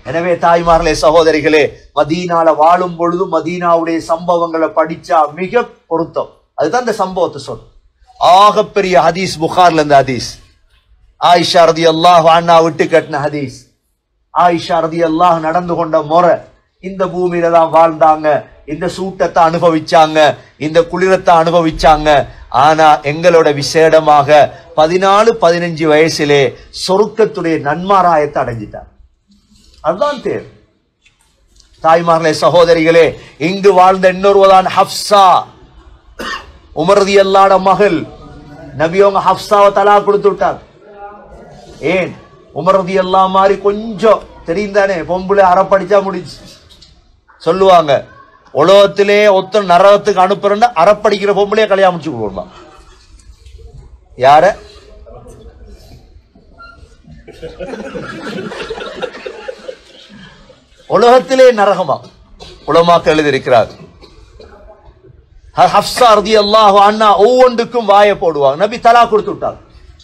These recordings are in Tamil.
எனவே தாய்மார்களே சகோதரிகளே மதீனால வாழும் பொழுது மதீனாவுடைய சம்பவங்களை படிச்சா மிக பொருத்தம் அதுதான் இந்த சம்பவத்தை சொல் ஆகப்பெரிய ஹதீஸ் புகார்ல இந்த ஹதீஸ் ஆயிஷா ரதி அல்லாஹ் அண்ணா விட்டு கட்டின ஹதீஸ் ஆயிஷா ரதி அல்லாஹ் நடந்து கொண்ட முறை இந்த பூமியில தான் வாழ்ந்தாங்க இந்த சூட்டத்தை அனுபவிச்சாங்க இந்த குளிரத்தை அனுபவிச்சாங்க ஆனா எங்களோட விசேடமாக பதினாலு பதினஞ்சு வயசிலே சொருக்கத்துடைய நன்மாராயத்தை அடைஞ்சிட்டாங்க அதுதான் தேர் தாய்மார்களே சகோதரிகளே இங்கு வாழ்ந்த இன்னொருவதான் ஹப்சா உமரதி அல்லாட மகள் நபியோங்க ஹப்சாவை தலா கொடுத்து விட்டாங்க ஏன் உமரதி அல்லா மாதிரி கொஞ்சம் தெரியும் தானே பொம்பளை அறப்படிச்சா முடிச்சு சொல்லுவாங்க உலகத்திலே ஒத்த நரகத்துக்கு அனுப்புறேன்னு அறப்படிக்கிற பொம்பளையே கல்யாணம் முடிச்சு கொடுக்கணுமா யார உலகத்திலே நரகமா உலமாக்க எழுதியிருக்கிறார் ஹப்சா ரதி அல்லாஹ் அண்ணா ஒவ்வொன்றுக்கும் வாயை போடுவாங்க நபி தலா கொடுத்து விட்டாங்க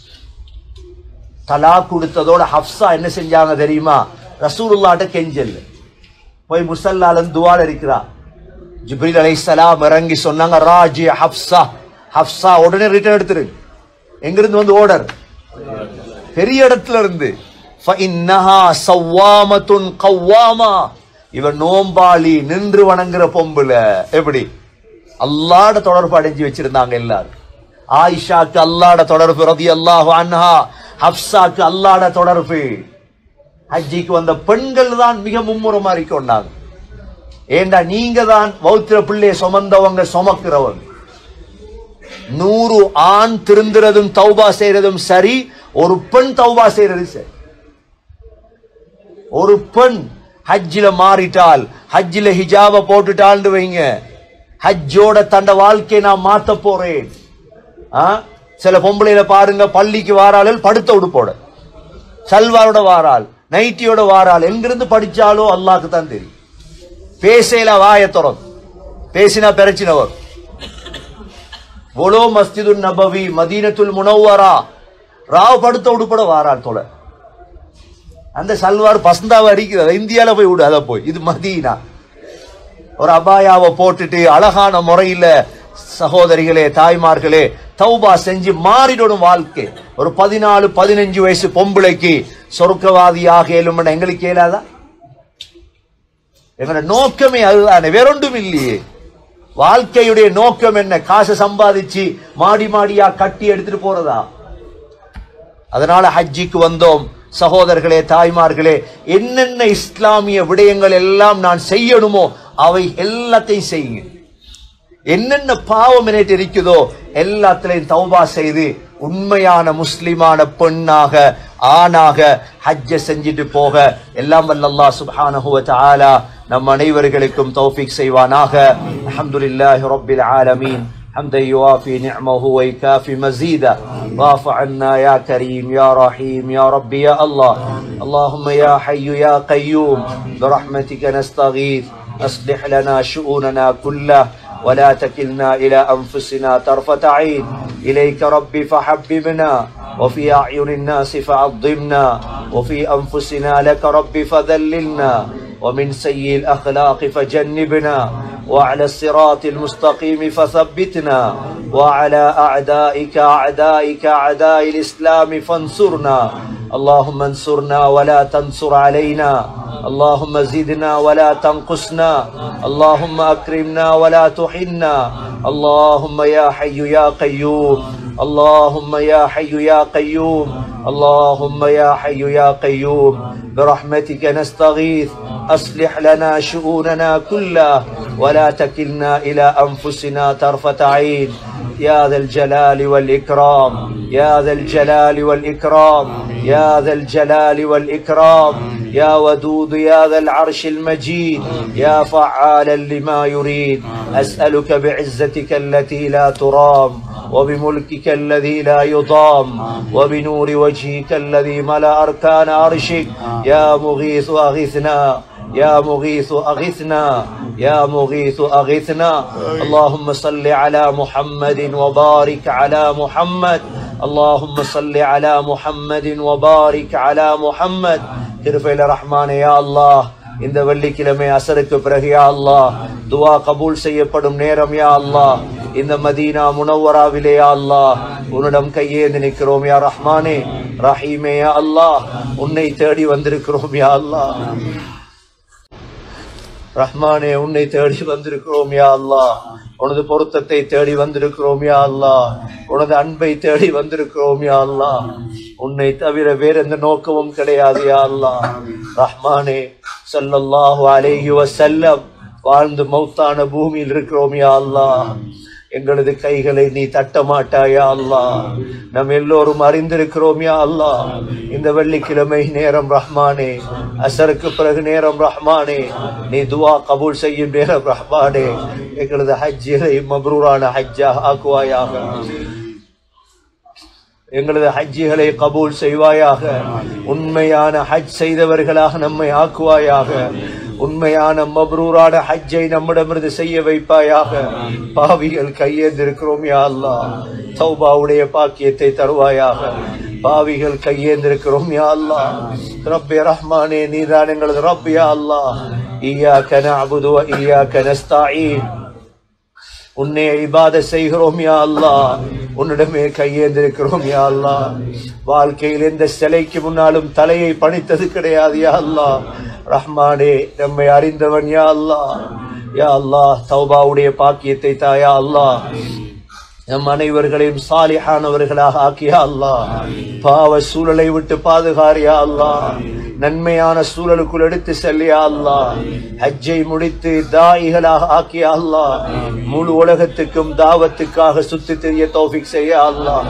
தலா கொடுத்ததோட ஹப்சா என்ன செஞ்சாங்க தெரியுமா ரசூலுல்லாட்ட கெஞ்சல் போய் முசல்லால துவால இருக்கிறா ஜிப்ரீல் அலைஹிஸ்ஸலாம் இறங்கி சொன்னாங்க ராஜி ஹப்சா ஹப்சா உடனே ரிட்டர்ன் எடுத்துரு எங்கிருந்து வந்து ஓடர் பெரிய இடத்துல இருந்து فإنها صوامة قوامة இவன் நோம்பாளி நின்று வணங்குற பொம்புல எப்படி அல்லாட தொடர்பு அடைஞ்சு வச்சிருந்தாங்க எல்லாரும் ஆயிஷாக்கு அல்லாட தொடர்பு ரதி அல்லாஹு அன்ஹா ஹப்சாக்கு அல்லாட தொடர்பு ஹஜ்ஜிக்கு வந்த பெண்கள் தான் மிக மும்முரமா இருக்கொண்டாங்க ஏண்டா நீங்க தான் வௌத்திர பிள்ளைய சுமந்தவங்க சுமக்கிறவங்க நூறு ஆண் திருந்துறதும் தௌபா செய்யறதும் சரி ஒரு பெண் தௌபா செய்யறது சரி ஒரு பெண் ஹஜ்ஜில மாறிட்டால் ஹஜ்ஜில ஹிஜாப போட்டுட்டாள்னு வைங்க ஹஜ்ஜோட தண்ட வாழ்க்கையை நான் மாத்த போறேன் ஆ? சில பொம்பளையில பாருங்க பள்ளிக்கு வாராள் படுத்த உடுப்போட சல்வாரோட வாராள் நைட்டியோட வாராள் எங்கிருந்து படிச்சாலோ அல்லாஹ்க்கு தான் தெரியும் பேசையில வாய திறந்து பேசினா பிரச்சினவர் ஒலோ மஸ்ஜிது நபவி மதீனத்துல் முனவ்வரா ராவ் படுத்த உடுப்பட வாராள் தொலை அந்த சல்வார் பசந்தாவை அடிக்கிறது இந்தியால போய் விடு அதை போய் இது மதீனா ஒரு அபாயாவை போட்டுட்டு அழகான முறையில சகோதரிகளே தாய்மார்களே தௌபா செஞ்சு மாறிடும் வாழ்க்கை ஒரு பதினாலு பதினஞ்சு வயசு பொம்பளைக்கு சொர்க்கவாதியாக ஏழும் எங்களுக்கு இயலாதா எங்களோட நோக்கமே அதுதானே வேறொன்றும் இல்லையே வாழ்க்கையுடைய நோக்கம் என்ன காசை சம்பாதிச்சு மாடி மாடியா கட்டி எடுத்துட்டு போறதா அதனால ஹஜ்ஜிக்கு வந்தோம் சகோதரர்களே தாய்மார்களே என்னென்ன இஸ்லாமிய விடயங்கள் எல்லாம் நான் செய்யணுமோ அவை எல்லாத்தையும் செய்யுங்க என்னென்ன பாவம் எனக்கு இருக்குதோ எல்லாத்திலையும் தௌபா செய்து உண்மையான முஸ்லிமான பெண்ணாக ஆணாக ஹஜ்ஜ செஞ்சுட்டு போக எல்லாம் வல்ல அல்லாஹ் சுப்ஹானஹு வ தஆலா நம் அனைவர்களுக்கும் தௌஃபீக் செய்வானாக அல்ஹம்துலில்லாஹி ரப்பில் ஆலமீன் حمدا يوافي نعمه ويكافي مزيدا واعف عنا يا كريم يا رحيم يا ربي يا الله اللهم يا حي يا قيوم برحمتك نستغيث اصلح لنا شؤوننا كلها ولا تكلنا إلى أنفسنا طرفة عين إليك ربي فحببنا وفي أعين الناس فعظمنا وفي أنفسنا لك ربي فذللنا ومن سيء الأخلاق فجنبنا وعلى الصراط المستقيم فثبتنا وعلى أعدائك أعدائك أعداء الإسلام فانصرنا اللهم انصرنا ولا تنصر علينا اللهم زدنا ولا تنقصنا اللهم أكرمنا ولا تحنا اللهم يا حي يا قيوم اللهم يا حي يا قيوم اللهم يا حي يا قيوم برحمتك نستغيث أصلح لنا شؤوننا كلها ولا تكلنا إلى أنفسنا طرفة عين يا ذا الجلال والإكرام يا ذا الجلال والإكرام يا ذا الجلال والإكرام يا ودود يا ذا العرش المجيد يا فعالا لما يريد أسألك بعزتك التي لا ترام وبملكك الذي لا يضام وبنور وجهك الذي ملا أركان عرشك يا مغيث أغثنا يا مغيث أغثنا يا مغيث أغثنا اللهم صل على محمد وبارك على محمد اللهم صل على محمد وبارك على محمد கிருபையில ரஹ்மானே யா அல்லாஹ் இந்த வெள்ளிக்கிழமை அசருக்கு பிறகு யா அல்லாஹ் துவா கபூல் செய்யப்படும் நேரம் யா அல்லாஹ் இந்த மதீனா முனவராவிலே யா அல்லாஹ் உன்னிடம் கையேந்து நிற்கிறோம் யா ரஹ்மானே ரஹீமே யா அல்லாஹ் உன்னை தேடி வந்திருக்கிறோம் யா அல்லாஹ் ரஹ்மானே உன்னை தேடி வந்திருக்கிறோம் யா அல்லாஹ் உனது பொருத்தத்தை தேடி வந்திருக்கிறோம் யா அல்லாஹ் உனது அன்பை தேடி வந்திருக்கிறோம் யா அல்லாஹ் உன்னை தவிர வேற எந்த நோக்கமும் கிடையாது யா அல்லாஹ் ரஹ்மானே ஸல்லல்லாஹு அலைஹி வஸல்லம் வாழ்ந்து மௌத்தான பூமியில் இருக்கிறோம் யா அல்லாஹ் எங்களது கைகளை நீ தட்ட மாட்டாயா அல்லாஹ் நம் எல்லோரும் அறிந்திருக்கிறோம் யா அல்லாஹ் இந்த வெள்ளிக்கிழமை நேரம் ரஹ்மானே அசருக்கு பிறகு நேரம் ரஹ்மானே நீ துவா கபூல் செய்யும் நேரம் ரஹ்மானே எங்களது ஹஜ்ஜிகளை மப்ரூரான ஹஜ்ஜா ஆக்குவாயாக எங்களது ஹஜ்ஜிகளை கபூல் செய்வாயாக உண்மையான ஹஜ் செய்தவர்களாக நம்மை ஆக்குவாயாக உண்மையான மப்ரூரான ஹஜ்ஜை நம்மிடமிருந்து செய்ய வைப்பாயாக பாவிகள் கையேந்திருக்கிறோம் யா அல்லாஹ் தௌபாவுடைய பாக்கியத்தை தருவாயாக பாவிகள் கையேந்திருக்கிறோம் யா அல்லாஹ் ரப்பே ரஹ்மானே நீதான் எங்களது ரப் யா அல்லாஹ் இய்யாக்க நஅபுது வ இய்யாக்க நஸ்தஈன் உன்னை இபாத செய்கிறோம் யா அல்லாஹ் உன்னிடமே கையேந்திருக்கிறோம் யா அல்லாஹ் வாழ்க்கையில் எந்த சிலைக்கு முன்னாலும் தலையை பணித்தது கிடையாது யா அல்லாஹ் ரஹ்மானே நம்மை அறிந்தவன் யா அல்லாஹ் யா அல்லாஹ் தௌபாவுடைய பாக்கியத்தை தாயா அல்லாஹ் நம் அனைவர்களையும் சாலிஹானவர்களாக ஆக்கியா அல்லாஹ் பாவ சூழலை விட்டு பாதுகாரியா அல்லாஹ் நன்மையான சூழலுக்குள் எடுத்து செல்லியா அல்லாஹ் ஹஜ்ஜை முடித்து தாயிகளாக ஆக்கியா அல்லாஹ் முழு உலகத்துக்கும் தாவத்துக்காக சுத்தி தெரிய தௌஃபிக் செய்ய அல்லாஹ்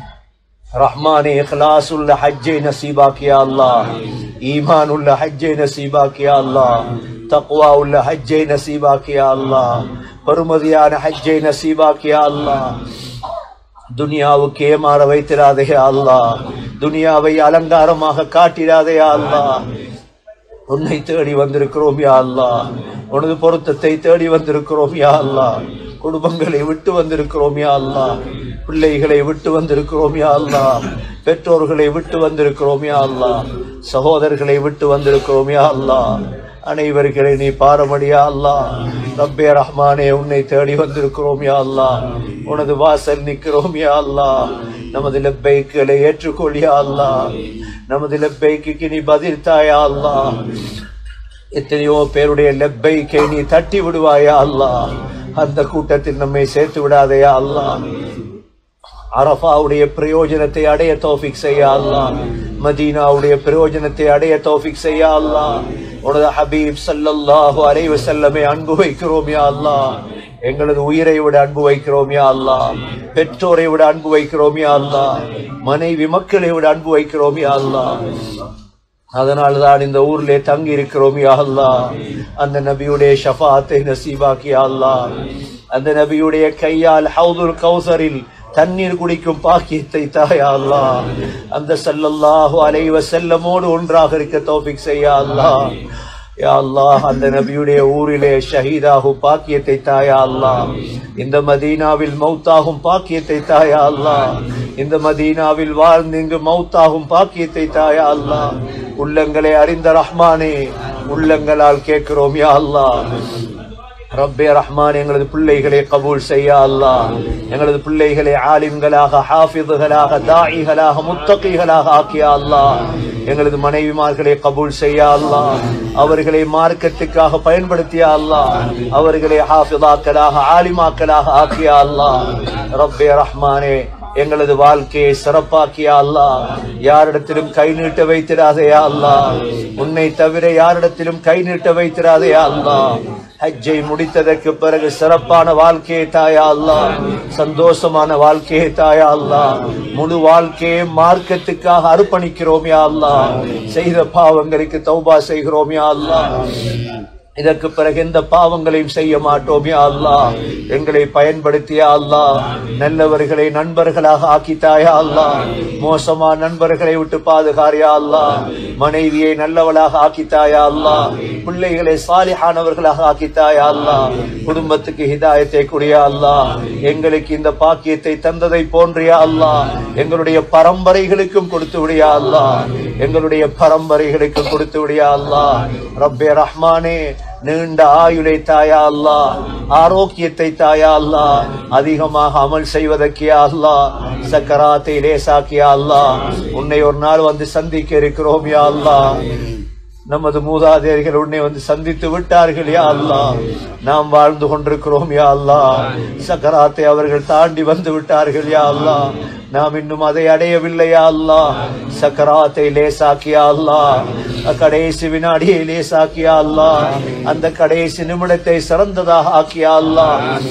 ரஹ்மானே இഖ്ലാസ് உள்ள ஹஜ்ஜை நசீபாக்கியா அல்லாஹ் ஈமான் உள்ள ஹஜ்ஜை நசீபாக்கியா அல்லாஹ் தக்வா உள்ள ஹஜ்ஜை நசீபாக்கியா அல்லாஹ் பெருமதியான ஹஜ்ஜை நசீபாக்கியா அல்லாஹ் துனியாவுக்கு ஏமாற வைத்திராதே அல்லாஹ் துனியாவை அலங்காரமாக காட்டிடாதே அல்லாஹ் உன்னை தேடி வந்திருக்கிறோம் யா அல்லாஹ் உனது பொருத்தத்தை தேடி வந்திருக்கிறோம் யா அல்லாஹ் குடும்பங்களை விட்டு வந்திருக்கிறோம் யா அல்லாஹ் பிள்ளைகளை விட்டு வந்திருக்கிறோம் யா அல்லாஹ் பெற்றோர்களை விட்டு வந்திருக்கிறோம் யா அல்லாஹ் சகோதரர்களை விட்டு வந்திருக்கிறோம் யா அல்லாஹ் அனைவர்களை நீ பாரமடியா அல்லாஹ் ரப்பே ரஹ்மானே உன்னை தேடி வந்திருக்கிறோம் யா அல்லாஹ் உனது வாசல் நிற்கிறோம் யா அல்லாஹ் நமது லெப்பைக்குகளை ஏற்றுக்கொள் யா அல்லாஹ் நமது லெப்பைக்கு நீ பதில் தாயா அல்லாஹ் எத்தனையோ பேருடைய லெப்பைக்கை நீ தட்டி விடுவாயா அல்லாஹ் அந்த கூட்டத்தில் நம்மை சேர்த்து விடாதயா அல்லாஹ் அரஃபாவுடைய பிரயோஜனத்தை அடைய தௌஃபிக் செய்ய அல்லாஹ் மதீனாவுடைய பிரயோஜனத்தை அடைய தௌஃபிக் செய்ய அல்லாஹ் உனது ஹபீப் ஸல்லல்லாஹு அலைஹி வஸல்லமை அன்பு வைக்கிறோம் யா அல்லாஹ் எங்களது உயிரை விட அன்பு வைக்கிறோம் யா அல்லாஹ் பெற்றோரை விட அன்பு வைக்கிறோம் யா அல்லாஹ் மனைவி மக்களை விட அன்பு வைக்கிறோம் யா அல்லாஹ் அதனால தான் இந்த ஊர்ல தங்கி இருக்கிறோம் யா அல்லாஹ் அந்த நபியுடைய ஷஃபாத்தை நசீபாக்கி யா அல்லாஹ் அந்த நபியுடைய கையால் ஹவுதுல் கௌசரில் தண்ணீர் குடிக்கும் பாக்கியத்தை தாயா அல்லாஹ் அந்த ஸல்லல்லாஹு அலைஹி வஸல்லமோடு ஒன்றாக இருக்க தௌஃபிக் செய்யா அல்லாஹ் யா அல்லாஹ் அந்த நபியுடைய ஊரிலே ஷஹீதாகும் பாக்கியத்தை தாயா அல்லாஹ் இந்த மதீனாவில் மௌத்தாகும் பாக்கியத்தை தாயா அல்லாஹ் இந்த மதீனாவில் வாழ்ந்து இங்கு மௌத்தாகும் பாக்கியத்தை தாயா அல்லாஹ் உள்ளங்களை அறிந்த ரஹ்மானே உள்ளங்களால் கேட்கிறோம் யா அல்லாஹ் ரப்பே ரஹ்மான் எங்களது பிள்ளைகளை கபூல் செய்ய அல்லாஹ் எங்களது பிள்ளைகளை ஆலிம்களாக ஹாஃபிதுகளாக தாயிகளாக முத்தகிகளாக ஆக்கிய அல்லாஹ் எங்களது மனைவிமார்களை கபூல் செய்ய அல்லாஹ் அவர்களை மார்க்கத்துக்காக பயன்படுத்திய அல்லாஹ் அவர்களை ஹாஃபிதாக்களாக ஆலிமாக்களாக ஆக்கிய அல்லாஹ் ரப்பே ரஹ்மானே எங்களது வாழ்க்கையை சிறப்பாக்கியா அல்லாஹ் யாரிடத்திலும் கை நீட்ட வைத்திராதையா அல்லாஹ் உன்னை தவிர யாரிடத்திலும் கை நீட்ட வைத்திராதையா அல்லாஹ் ஹஜ்ஜை முடித்ததற்கு பிறகு சிறப்பான வாழ்க்கையை தாயா அல்லாஹ் சந்தோஷமான வாழ்க்கையை தாயா அல்லாஹ் முழு வாழ்க்கையை மார்க்கத்துக்காக அர்ப்பணிக்கிறோம் யா அல்லாஹ் செய்த பாவங்களுக்கு தௌபா செய்கிறோம் யா அல்லாஹ் இதற்கு பிறகு எந்த பாவங்களையும் செய்ய மாட்டோம் யா அல்லாஹ் எங்களை பயன்படுத்திய அல்லாஹ் நல்லவர்களை நண்பர்களாக ஆக்கித்தாயா அல்லாஹ் மோசமான நண்பர்களை விட்டு பாதுகாரியா அல்லாஹ் மனைவியை நல்லவளாக ஆக்கித்தாயா அல்லாஹ் பிள்ளைகளை சாலிஹானவர்களாக ஆக்கித்தாயா அல்லாஹ் குடும்பத்துக்கு ஹிதாயத்தை குடியா அல்லாஹ் எங்களுக்கு இந்த பாக்கியத்தை தந்ததை போன்றியா அல்லாஹ் எங்களுடைய பரம்பரைகளுக்கும் கொடுத்து விடியா அல்லாஹ் எங்களுடைய பரம்பரைகளுக்கும் கொடுத்து விடியா அல்லாஹ் ரப்பே ரஹ்மானே நீண்ட ஆயுளை தாயா அல்லா ஆரோக்கியத்தை தாயா அல்லா அதிகமாக அமல் செய்வதற்கே அல்லா சக்கராத்தை லேசாக்கியா அல்லா உன்னை ஒரு நாள் வந்து சந்திக்க இருக்கிறோம் யா அல்லா நமது மூதாதையர்கள் உன்னை வந்து சந்தித்து விட்டார்கள் யா அல்லா நாம் வாழ்ந்து கொண்டிருக்கிறோம் யா அல்லா சக்கராத்தை அவர்கள் தாண்டி வந்து விட்டார்கள் யா அல்லா நாம் இன்னும் அதை அடையவில்லையா அல்லா சக்கராத்தை லேசாக்கியா அல்லா கடைசி வினாடியை லேசாக்கியா அல்லா அந்த கடைசி நிமிடத்தை சிறந்ததாக ஆக்கியா அல்லா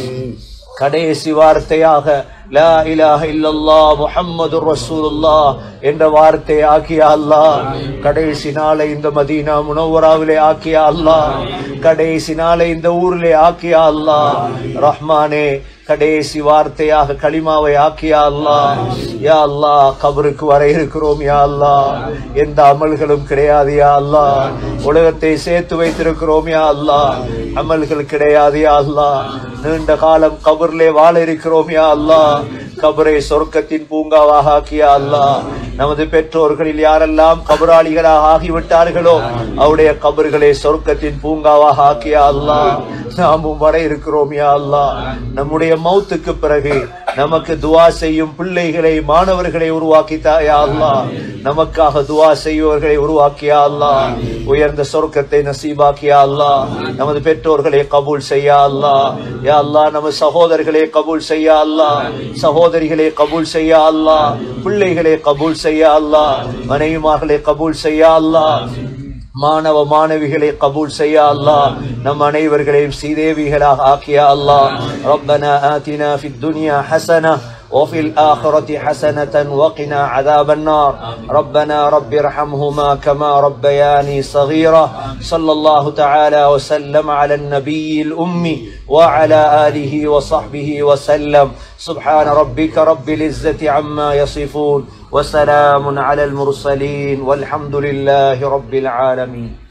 கடைசி வார்த்தையாக லா இலாஹ இல்லல்லாஹ் முஹம்மதுர் ரசூலுல்லாஹ் என்ற வார்த்தையை ஆக்கியா அல்லாஹ் கடைசி நாளை இந்த மதீனா முனவராவிலே ஆக்கியா அல்லாஹ் கடைசி நாளை இந்த ஊரிலே ஆக்கியா அல்லாஹ் ரஹ்மானே கடைசி வார்த்தையாக களிமாவை ஆக்கியா அல்லாஹ் யா அல்லாஹ் கபருக்கு வர இருக்கிறோம் யா அல்லாஹ் எந்த அமல்களும் கிடையாது யா அல்லாஹ் உலகத்தை சேர்த்து வைத்திருக்கிறோம் யா அல்லாஹ் அமல்கள் கிடையாது யா அல்லாஹ் நீண்ட காலம் கபர்லே வாழ இருக்கிறோம் யா அல்லாஹ் கபரை சொர்க்கத்தின் பூங்காவாக ஆக்கியா அல்லாஹ் நமது பெற்றோர்களில் யாரெல்லாம் கபராளிகளாக ஆகிவிட்டார்களோ அவருடைய கபர்களை சொர்க்கத்தின் பூங்காவாக ஆக்கியா அல்லாஹ் நாமும் வர இருக்கிறோம் யா அல்லாஹ் நம்முடைய மௌத்துக்கு பிறகு நமக்கு துவா செய்யும் பிள்ளைகளை மாணவர்களை உருவாக்கித்தா யா அல்லாஹ் நமக்காக துவா செய்வர்களை உருவாக்கியா அல்லாஹ் உயர்ந்த சொர்க்கத்தை நசீபாக்கியா அல்லாஹ் நமது பெற்றோர்களை கபூல் செய்யா அல்லாஹ் யா அல்லாஹ் நமது சகோதரர்களை கபூல் செய்யா அல்லாஹ் சகோதரிகளை கபூல் செய்யா அல்லாஹ் பிள்ளைகளை கபூல் செய்யா அல்லாஹ் மனைவிமார்களை கபூல் செய்யா அல்லாஹ் மாணவ மாணவிகளை கபூல் செய்ய அல்லாஹ் நம் அனைவர்களையும் சீதேவிகளாக ஆக்கிய அல்லாஹ் ربنا آتنا في الدنيا حسنة وفي الآخرة حسنة وقنا عذاب النار ربنا رب ارحمهما كما ربياني صغيرا صلى الله تعالى وسلم على النبي الأمي وعلى آله وصحبه وسلم سبحان ربك رب العزة عما يصفون وسلام على المرسلين والحمد لله رب العالمين